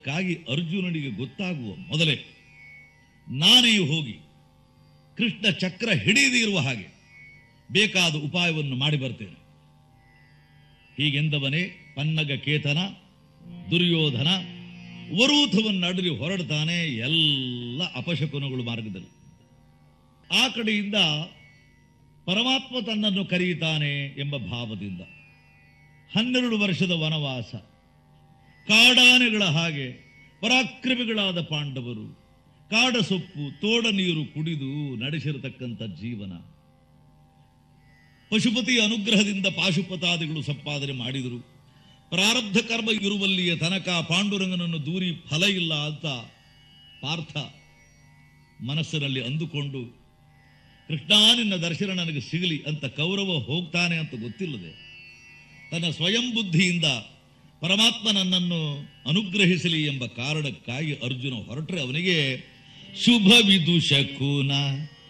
ಕಾಗಿ ಅರ್ಜುನನಿಗೆ ಗೊತ್ತಾಗುವ ಮೊದಲೇ ನಾನೇ ಹೋಗಿ ಕೃಷ್ಣ ಚಕ್ರ ಹಿಡಿಯದೇ ಇರುವ ಹಾಗೆ ಬೇಕಾದ ಉಪಾಯವನ್ನು ಮಾಡಿ ಬರ್ತೇನೆ ಹೀಗೆಂದವನೇ ಪನ್ನಗ ಕೇತನ ದುರ್ಯೋಧನ ವರೂಥವನ್ನು ಅಡಲಿ ಹೊರಡ್ತಾನೆ ಎಲ್ಲ ಅಪಶಕುನಗಳು ಮಾರ್ಗದಲ್ಲಿ ಆ ಕಡೆಯಿಂದ ಪರಮಾತ್ಮ ತನ್ನನ್ನು ಕರೆಯುತ್ತಾನೆ ಎಂಬ ಭಾವದಿಂದ ಹನ್ನೆರಡು ವರ್ಷದ ವನವಾಸ ಕಾಡಾನೆಗಳ ಹಾಗೆ ಪರಾಕ್ರಮಿಗಳಾದ ಪಾಂಡವರು ಕಾಡ ಸೊಪ್ಪು ತೋಡ ನೀರು ಕುಡಿದು ನಡೆಸಿರತಕ್ಕಂಥ ಜೀವನ ಪಶುಪತಿಯ ಅನುಗ್ರಹದಿಂದ ಪಾಶುಪತಾದಿಗಳು ಸಂಪಾದನೆ ಮಾಡಿದರು ಪ್ರಾರಬ್ಧ ಕರ್ಮ ಇರುವಲ್ಲಿಯ ತನಕ ಪಾಂಡುರಂಗನನ್ನು ದೂರಿ ಫಲ ಇಲ್ಲ ಅಂತ ಪಾರ್ಥ ಮನಸ್ಸಿನಲ್ಲಿ ಅಂದುಕೊಂಡು ಕೃಷ್ಣ ನಿನ್ನ ದರ್ಶನ ನನಗೆ ಸಿಗಲಿ ಅಂತ ಕೌರವ ಹೋಗ್ತಾನೆ ಅಂತ ಗೊತ್ತಿಲ್ಲದೆ ತನ್ನ ಸ್ವಯಂ ಬುದ್ಧಿಯಿಂದ ಪರಮಾತ್ಮ ನನ್ನನ್ನು ಅನುಗ್ರಹಿಸಲಿ ಎಂಬ ಕಾರಣಕ್ಕಾಗಿ ಅರ್ಜುನ ಹೊರಟ್ರೆ ಅವನಿಗೆ ಶುಭ ವಿದುಷಕುನ